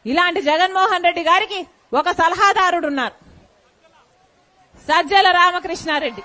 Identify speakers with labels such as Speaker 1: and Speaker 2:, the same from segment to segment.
Speaker 1: ఇలాంటి జగన్మోహన్ రెడ్డి గారికి ఒక సలహాదారుడు ఉన్నారు సజ్జల రామకృష్ణారెడ్డి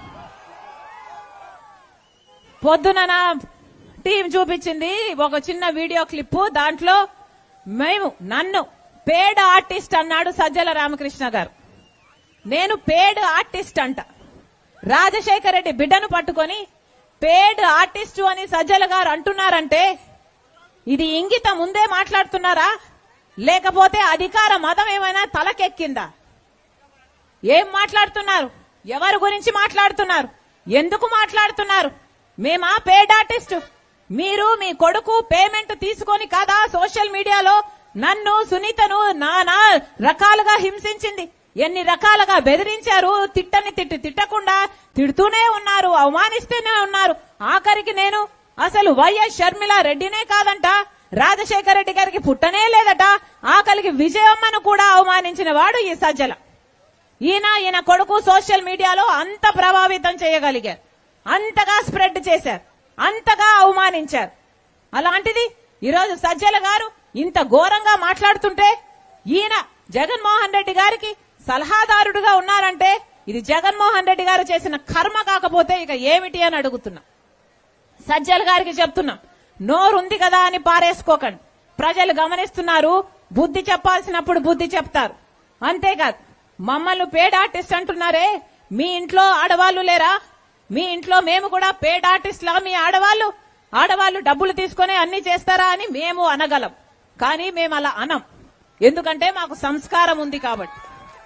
Speaker 1: పొద్దున నా టీం చూపించింది ఒక చిన్న వీడియో క్లిప్ దాంట్లో మేము నన్ను పేడ్ ఆర్టిస్ట్ అన్నాడు సజ్జల రామకృష్ణ గారు నేను పేడ్ ఆర్టిస్ట్ అంట రాజశేఖర రెడ్డి బిడ్డను పట్టుకొని పేడ్ ఆర్టిస్టు అని సజ్జల గారు అంటున్నారంటే ఇది ఇంగిత ముందే మాట్లాడుతున్నారా లేకపోతే అధికార మతం ఏమైనా తలకెక్కిందా ఏం మాట్లాడుతున్నారు ఎవరి గురించి మాట్లాడుతున్నారు ఎందుకు మాట్లాడుతున్నారు మేమా పేడ్ ఆర్టిస్ట్ మీరు మీ కొడుకు పేమెంట్ తీసుకొని కదా సోషల్ మీడియాలో నన్ను సునీతను నానా రకాలుగా హింసించింది ఎన్ని రకాలుగా బెదిరించారు తిట్టని తిట్టి తిట్టకుండా తిడుతూనే ఉన్నారు అవమానిస్తూనే ఉన్నారు ఆఖరికి నేను అసలు వైఎస్ షర్మిల రెడ్డినే కాదంట రాజశేఖర రెడ్డి గారికి పుట్టనే లేదట ఆఖరికి విజయమ్మను కూడా అవమానించిన వాడు ఈ సజ్జల ఈయన ఈయన కొడుకు సోషల్ మీడియాలో అంత ప్రభావితం చేయగలిగారు అంతగా స్ప్రెడ్ చేశారు అంతగా అవమానించారు అలాంటిది ఈరోజు సజ్జల గారు ఇంత ఘోరంగా మాట్లాడుతుంటే ఈయన జగన్మోహన్ రెడ్డి గారికి సలహాదారుడుగా ఉన్నారంటే ఇది జగన్మోహన్ రెడ్డి గారు చేసిన కర్మ కాకపోతే ఇక ఏమిటి అని అడుగుతున్నా సజ్జల గారికి చెప్తున్నాం నోరుంది కదా అని పారేసుకోకండి ప్రజలు గమనిస్తున్నారు బుద్ధి చెప్పాల్సినప్పుడు బుద్ధి చెప్తారు అంతేకాదు మమ్మల్ని పేడ్ ఆర్టిస్ట్ అంటున్నారే మీ ఇంట్లో ఆడవాళ్ళు లేరా మీ ఇంట్లో మేము కూడా పేడ్ ఆర్టిస్ట్ లా మీ ఆడవాళ్ళు ఆడవాళ్ళు డబ్బులు తీసుకొని అన్ని చేస్తారా అని మేము అనగలం కానీ మేము అలా అనం ఎందుకంటే మాకు సంస్కారం ఉంది కాబట్టి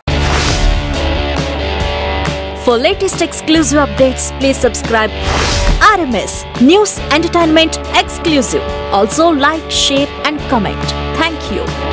Speaker 2: For latest exclusive updates, please subscribe RMS News Entertainment Exclusive. Also like, share and comment. Thank you.